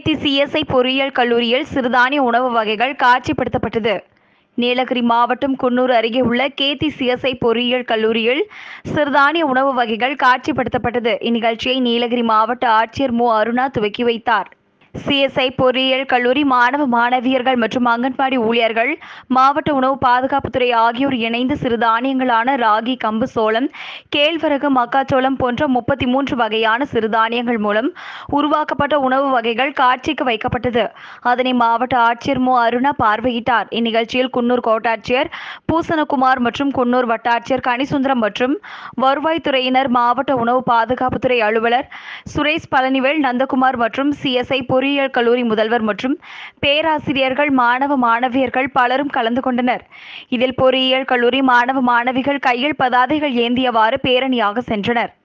Ketti CSI பொறியியல் கல்லூரியில் சிறுதானிய உணவு வகைகள் காட்சிப்படுத்தப்பட்டது நீலகிரி மாவட்டம் குன்னூர் அருகே உள்ள கேத்தி சிஎஸ்ஐ பொறியியல் கல்லூரியில் சிறுதானிய உணவு வகைகள் காட்சிப்படுத்தப்பட்டது இந்நிகழ்ச்சியை நீலகிரி மாவட்ட ஆட்சியர் மு அருணா துவக்கி வைத்தார் சிஎஸ்ஐ பொறியியல் கல்லூரி மாணவ மாணவியர்கள் மற்றும் அங்கன்வாடி ஊழியர்கள் மாவட்ட உணவு பாதுகாப்புத்துறை ஆகியோர் இணைந்து சிறுதானியங்களான ராகி கம்பு சோளம் கேழ்வரகு மக்காச்சோளம் போன்ற முப்பத்தி மூன்று வகையான சிறுதானியங்கள் மூலம் உருவாக்கப்பட்ட உணவு வகைகள் காட்சிக்கு வைக்கப்பட்டது அதனை மாவட்ட ஆட்சியர் மு அருணா பார்வையிட்டார் இந்நிகழ்ச்சியில் குன்னூர் கோட்டாட்சியர் பூசணகுமார் மற்றும் குன்னூர் வட்டாட்சியர் கனிசுந்தரம் மற்றும் வருவாய்த்துறையினர் மாவட்ட உணவு பாதுகாப்புத்துறை அலுவலர் சுரேஷ் பழனிவேல் நந்தகுமார் மற்றும் சிஎஸ்ஐ பொறியியல் கல்லூரி முதல்வர் மற்றும் பேராசிரியர்கள் மாணவ மாணவியர்கள் பலரும் கலந்து கொண்டனர் இதில் பொறியியல் கல்லூரி மாணவ மாணவிகள் கையில் பதாதைகள் ஏந்தியவாறு பேரணியாக சென்றனர்